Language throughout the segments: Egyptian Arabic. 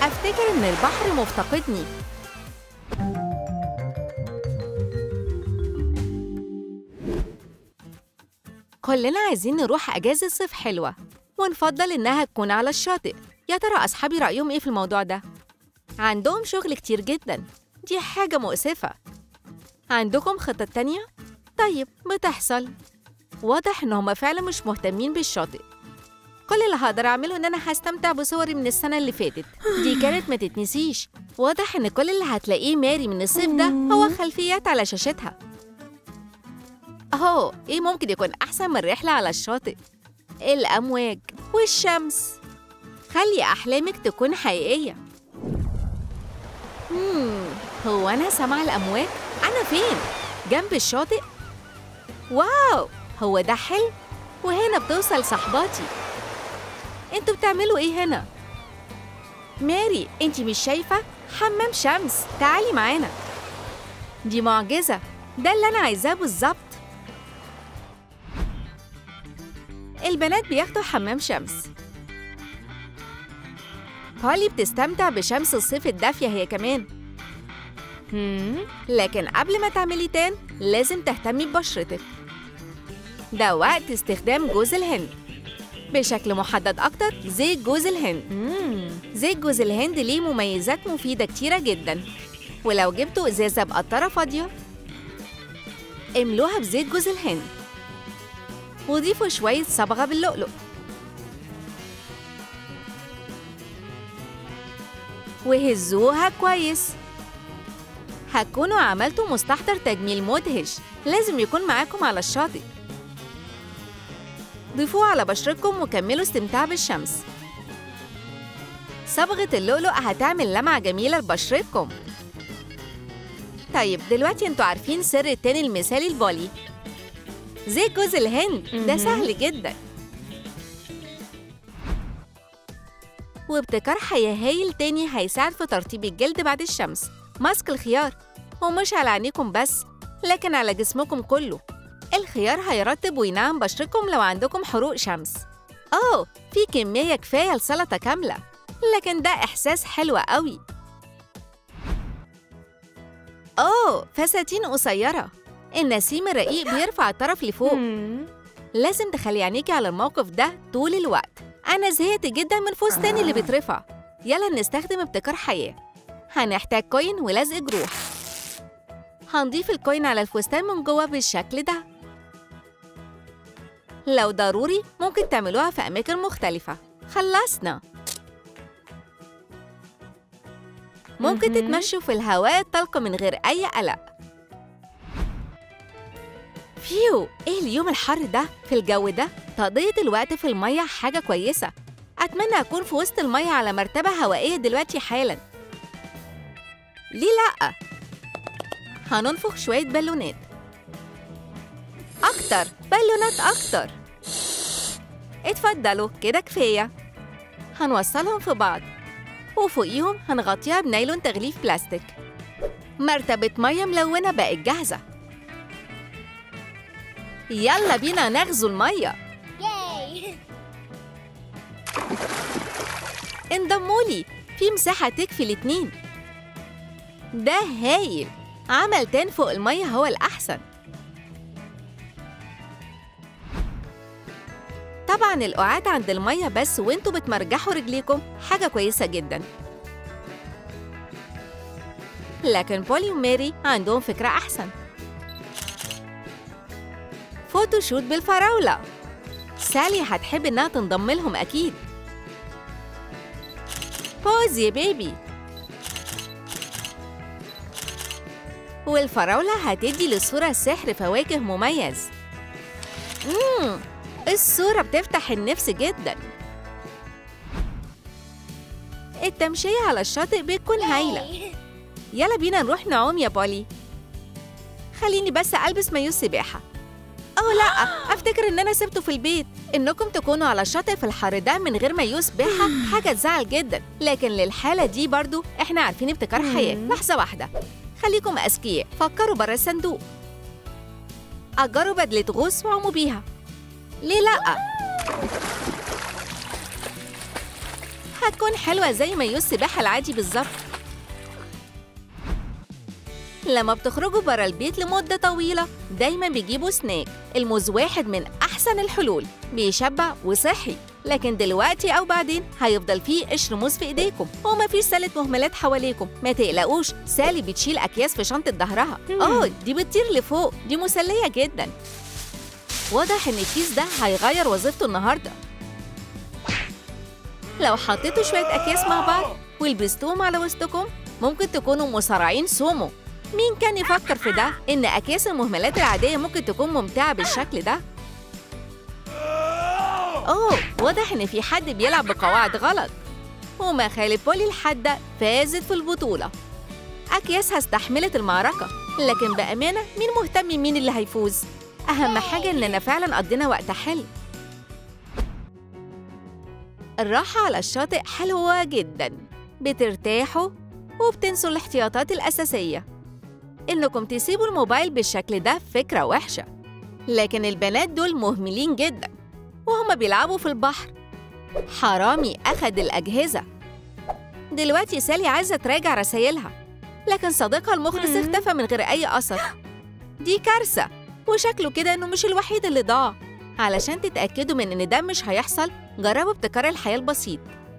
أفتكر إن البحر مفتقدني كلنا عايزين نروح أجازة صيف حلوة ونفضل إنها تكون على الشاطئ يا ترى أصحابي رأيهم إيه في الموضوع ده؟ عندهم شغل كتير جدا دي حاجة مؤسفة عندكم خطط تانية؟ طيب بتحصل واضح إن هما فعلا مش مهتمين بالشاطئ كل اللي هقدر أعمله إن أنا هستمتع بصوري من السنة اللي فاتت دي كانت ما تتنسيش واضح إن كل اللي هتلاقيه ماري من الصيف ده هو خلفيات على شاشتها أهو إيه ممكن يكون أحسن من رحلة على الشاطئ؟ الأمواج والشمس خلي أحلامك تكون حقيقية مم. هو أنا سامعة الأمواج؟ أنا فين؟ جنب الشاطئ؟ واو هو ده حلو؟ وهنا بتوصل صحباتي انتوا بتعملوا ايه هنا؟ ماري انت مش شايفة؟ حمام شمس تعالي معانا دي معجزة ده اللي أنا عايزاه بالظبط البنات بياخدوا حمام شمس بولي بتستمتع بشمس الصيف الدافية هي كمان هم؟ لكن قبل ما تعملي تان لازم تهتمي ببشرتك ده وقت استخدام جوز الهند بشكل محدد أكتر زيت جوز الهند زيت جوز الهند ليه مميزات مفيدة كتيرة جدا ولو جبتوا إزازة بقطرة فاضية املوها بزيت جوز الهند وضيفوا شوية صبغة باللؤلؤ وهزوها كويس هتكونوا عملتوا مستحضر تجميل مدهش لازم يكون معاكم على الشاطئ ضيفوه على بشرتكم وكملوا استمتاع بالشمس صبغة اللؤلؤ هتعمل لمعة جميلة لبشرتكم طيب دلوقتي انتوا عارفين سر التاني المثالي البولي زي جوز الهند ده مهم. سهل جدا وابتكار حياة هايل تاني هيساعد في ترطيب الجلد بعد الشمس ماسك الخيار ومش على عينيكم بس لكن على جسمكم كله الخيار هيرطب وينعم بشرتكم لو عندكم حروق شمس أوه في كمية كفاية لسلطة كاملة لكن ده إحساس حلو قوي أوه فساتين قصيرة النسيم الرقيق بيرفع الطرف لفوق لازم تخلي عينيكي على الموقف ده طول الوقت أنا زهقت جدا من الفستان اللي بيترفع يلا نستخدم ابتكار حياة هنحتاج كوين ولزق جروح هنضيف الكوين على الفستان من جوه بالشكل ده لو ضروري ممكن تعملوها في أماكن مختلفة خلصنا ممكن مهم. تتمشوا في الهواء الطلق من غير أي قلق فيو ايه اليوم الحر ده في الجو ده تقضية الوقت في المية حاجة كويسة أتمنى أكون في وسط المية على مرتبة هوائية دلوقتي حالا ليه لأ؟ هننفخ شوية بالونات أكتر بالونات أكتر اتفضلوا كده كفاية هنوصلهم في بعض وفوقيهم هنغطيها بنايلون تغليف بلاستيك مرتبة مية ملونة بقت جاهزة يلا بينا نغزو المية Yay! انضموا لي في مساحة تكفي الاتنين ده هايل عمل تان فوق المية هو الأحسن طبعا القعاد عند المية بس وانتوا بتمرجحوا رجليكم حاجة كويسة جدا لكن بولي وماري عندهم فكرة أحسن فوتوشوت بالفراولة سالي هتحب إنها تنضم لهم أكيد بوز يا بيبي والفراولة هتدي للصورة السحر فواكه مميز مم. الصورة بتفتح النفس جدا التمشية على الشاطئ بتكون هايلة Yay! يلا بينا نروح نعوم يا بولي خليني بس ألبس مايو السباحة أوه لأ أفتكر إن أنا سبته في البيت إنكم تكونوا على الشاطئ في الحر ده من غير مايو سباحة حاجة تزعل جدا لكن للحالة دي برضو إحنا عارفين ابتكار حياة لحظة واحدة خليكم أذكياء فكروا بره الصندوق أجروا بدلة غوص وعوموا بيها ليه لأ؟ هتكون حلوة زي مايو السباحة العادي بالظبط لما بتخرجوا برا البيت لمدة طويلة دايما بيجيبوا سناك الموز واحد من أحسن الحلول بيشبع وصحي لكن دلوقتي أو بعدين هيفضل فيه قشر موز في إيديكم ومفيش سلة مهملات حواليكم ما تقلقوش سالي بتشيل أكياس في شنطة ظهرها آه دي بتطير لفوق دي مسلية جدا واضح إن الكيس ده هيغير وظيفته النهاردة لو حطيتوا شوية أكياس مع بعض ولبستوهم على وسطكم ممكن تكونوا مصارعين سومو مين كان يفكر في ده إن أكياس المهملات العادية ممكن تكون ممتعة بالشكل ده؟ أوه واضح إن في حد بيلعب بقواعد غلط ومخالب بولي الحادة فازت في البطولة أكياسها استحملت المعركة لكن بأمانة مين مهتم مين اللي هيفوز؟ أهم حاجة إننا فعلا قضينا وقت حلو الراحة على الشاطئ حلوة جدا بترتاحوا وبتنسوا الاحتياطات الأساسية إنكم تسيبوا الموبايل بالشكل ده فكرة وحشة لكن البنات دول مهملين جدا وهما بيلعبوا في البحر حرامي أخد الأجهزة دلوقتي سالي عايزة تراجع رسايلها لكن صديقها المخلص اختفى من غير أي أثر دي كارثة وشكله كده إنه مش الوحيد اللي ضاع علشان تتأكدوا من إن ده مش هيحصل جربوا ابتكار الحياة البسيط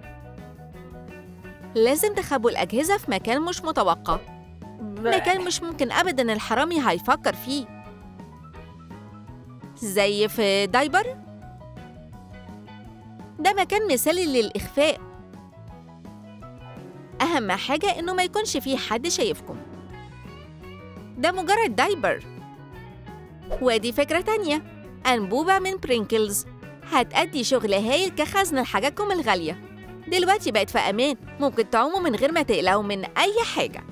لازم تخبوا الأجهزة في مكان مش متوقع مكان مش ممكن أبداً الحرامي هيفكر فيه زي في دايبر ده مكان مثالي للإخفاء أهم حاجة إنه ما يكونش فيه حد شايفكم ده مجرد دايبر ودي فكرة تانية أنبوبة من برينكلز هتأدي شغل هايل كخزن لحاجاتكم الغالية دلوقتي بقت في أمان ممكن تعوموا من غير ما تقلقوا من أي حاجة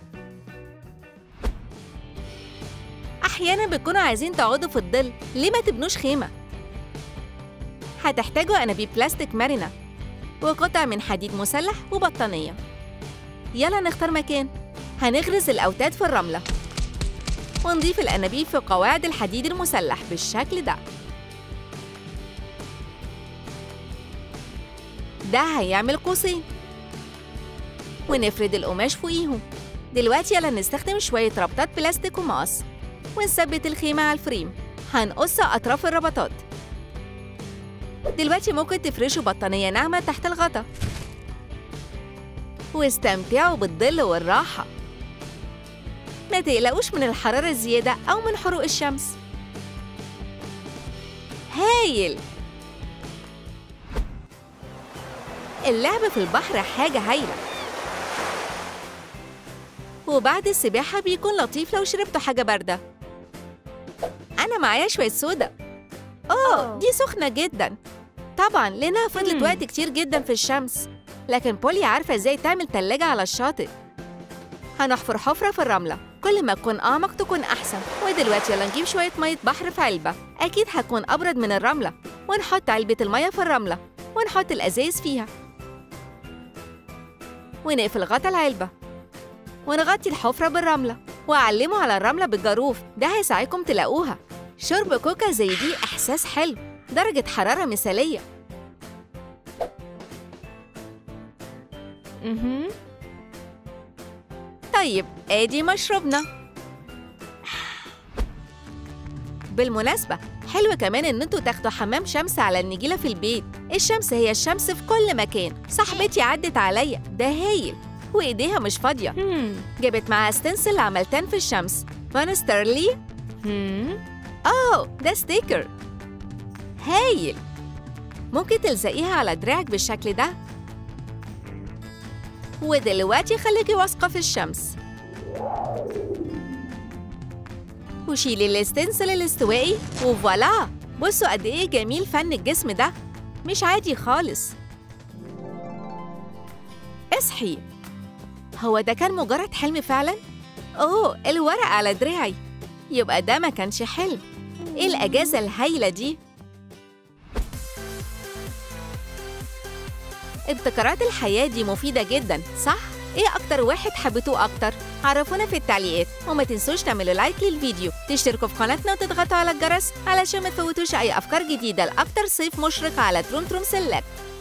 أحياناً بتكونوا عايزين تقعدوا في الظل ليه ما تبنوش خيمة؟ هتحتاجوا أنابيب بلاستيك مرنة وقطع من حديد مسلح وبطانية يلا نختار مكان هنغرز الأوتاد في الرملة ونضيف الأنابيب في قواعد الحديد المسلح بالشكل ده ده هيعمل قوسين ونفرد القماش فوقيهم دلوقتي يلا نستخدم شوية ربطات بلاستيك ومقص ونثبت الخيمة على الفريم هنقص أطراف الربطات دلوقتي ممكن تفرشوا بطانية ناعمة تحت الغطا واستمتعوا بالظل والراحة ما تقلقوش من الحرارة الزيادة أو من حروق الشمس هايل اللعب في البحر حاجة هايلة وبعد السباحة بيكون لطيف لو شربتوا حاجة باردة أنا معايا شوية صودا أوه دي سخنة جدا طبعا لأنها فضلت مم. وقت كتير جدا في الشمس لكن بولي عارفة إزاي تعمل تلاجة على الشاطئ هنحفر حفرة في الرملة كل ما تكون أعمق تكون أحسن ودلوقتي يلا نجيب شوية مية بحر في علبة أكيد هتكون أبرد من الرملة ونحط علبة المية في الرملة ونحط الأزايز فيها ونقفل غطا العلبة ونغطي الحفرة بالرملة وأعلموا على الرملة بالجاروف ده هيساعدكم تلاقوها شرب كوكا زي دي إحساس حلو درجة حرارة مثالية مهم. طيب ادي مشروبنا بالمناسبة حلو كمان ان انتوا تاخدوا حمام شمس على النجيلة في البيت الشمس هي الشمس في كل مكان صاحبتي عدت عليا ده هايل وايديها مش فاضية هم. جابت معاها ستنسل عملتان في الشمس فان ستيرلي هم. اوه ده ستيكر هايل ممكن تلزقيها على دراعك بالشكل ده ودلوقتي خليكي واثقة في الشمس وشيلي الستنسل الاستوائي وفوالا بصوا قد ايه جميل فن الجسم ده مش عادي خالص اصحي هو ده كان مجرد حلم فعلا؟ اوه الورق على دراعي يبقى ده ما كانش حلم ايه الاجازه الهايله دي ابتكارات الحياه دي مفيده جدا صح ايه اكتر واحد حبيتوه اكتر عرفونا في التعليقات وما تنسوش تعملوا لايك للفيديو تشتركوا في قناتنا وتضغطوا على الجرس علشان ما تفوتوش اي افكار جديده لاكتر صيف مشرق على تروم تروم سيلكت